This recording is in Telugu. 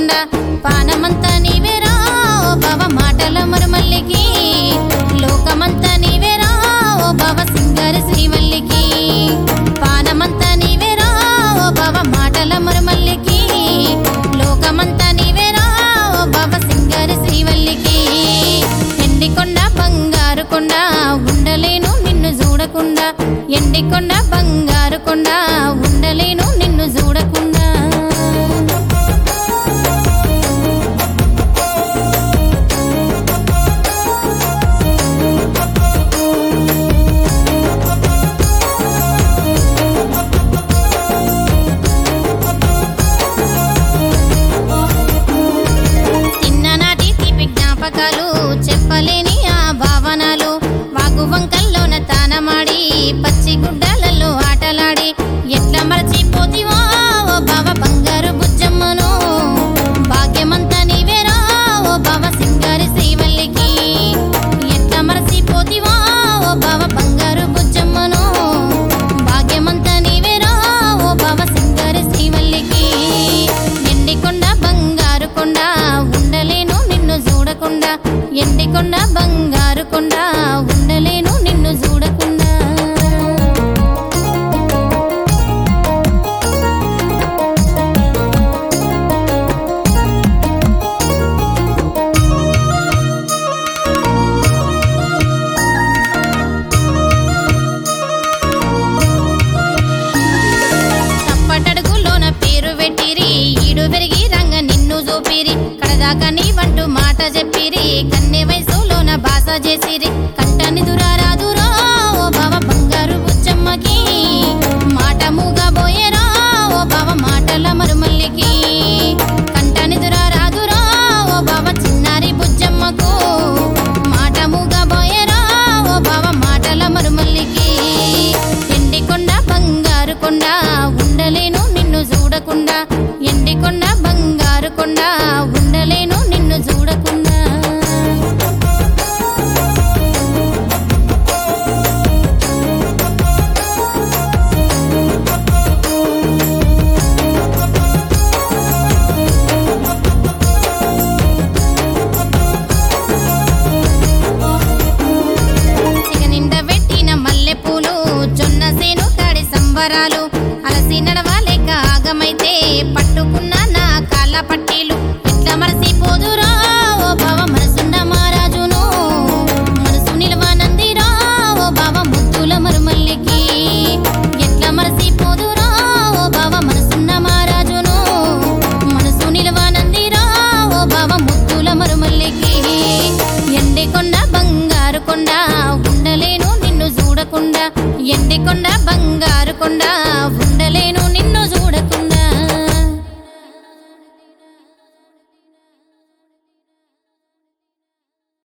చూడకుండా పానమంతా నీవేరా ఓ బావ మాటల మరుమల్లికి లోకమంతా నీవేరా ఓ బావ సింగారి శ్రీవల్లికి పానమంతా నీవేరా ఓ బావ మాటల మరుమల్లికి లోకమంతా నీవేరా ఓ బావ సింగారి శ్రీవల్లికి ఎండికొండ బంగారు కొండ ఉండలేను నిన్ను చూడకుండా ఎండికొండ బంగారు కొండ ఉండలేను నిన్ను చూడకుండా చిన్ననాటి తీపి జ్ఞాపకాలు చెప్పలేని ఆ భావనలు వాగు వంకల్లోన తానమాడి పచ్చి గుడ్డలలో ఆటలాడి ఎట్లా మరచిపోతివా ఓ బావ బంగారు బుజ్జమ్మను భాగ్యమంతా నీవేరా ఓ బావ సింగారి శ్రీవల్లికి ఎట్లా మరచిపోతివా ఓ బావ బంగారు బుజ్జమ్మను భాగ్యమంతా నీవేరా ఓ బావ సింగారి శ్రీవల్లికి ఎండికొండ బంగారు కొండ ఉండలేను నిన్ను చూడకుండా ఎండికొండ బంగారు కొండ ఉండలేను నిన్ను చూడకుండా తప్పటడుగులోన పేరు పెట్టిరి ఈడు పెరిగి రంగ నిన్ను చూపిరి కడదాకా నీ వంటూ మాట చెప్పిరి కన్నె వయసులోన బాస చేసిరి కంటని దురారాదురో ఓ బావ బంగారు బుచ్చమ్మకి మాట మూగా పోయేరా ఓ బావ మాటల మరుమల్లికి కంటని దురారాదురో ఓ బావ చిన్నారి బుజ్జమ్మకు మాట మూగా పోయేరా ఓ బావ మాటల మరుమల్లికి ఎండికొండ బంగారు కొండ ఉండలేను నిన్ను చూడకుండా ఎండికొండ బంగారు కొండ ఉండలేను నిన్ను చూడకుండా చిగ నిండా పెట్టిన మల్లెపూలు జొన్న సేను కాడి సంబరాలు అలసి నడవలేక ఆగమైతే పట్టుకున్న నా కాళ్ళ పట్టీలు ఎట్లా మరసిపోదురా ఓ బావ మనసున్న మహారాజును మనసు నిలవనందిరా ఓ బావ ముద్దుల మరుమల్లికి ఎట్లా మరసిపోదురా ఓ బావ మనసున్న మహారాజును మనసు నిలవనందిరా ఓ బావ ముద్దుల మరుమల్లికి ఎండికొండ బంగారు కొండ ఉండలేను నిన్ను చూడకుండా ఎండికొండ బంగారు కొండ ఉండలేను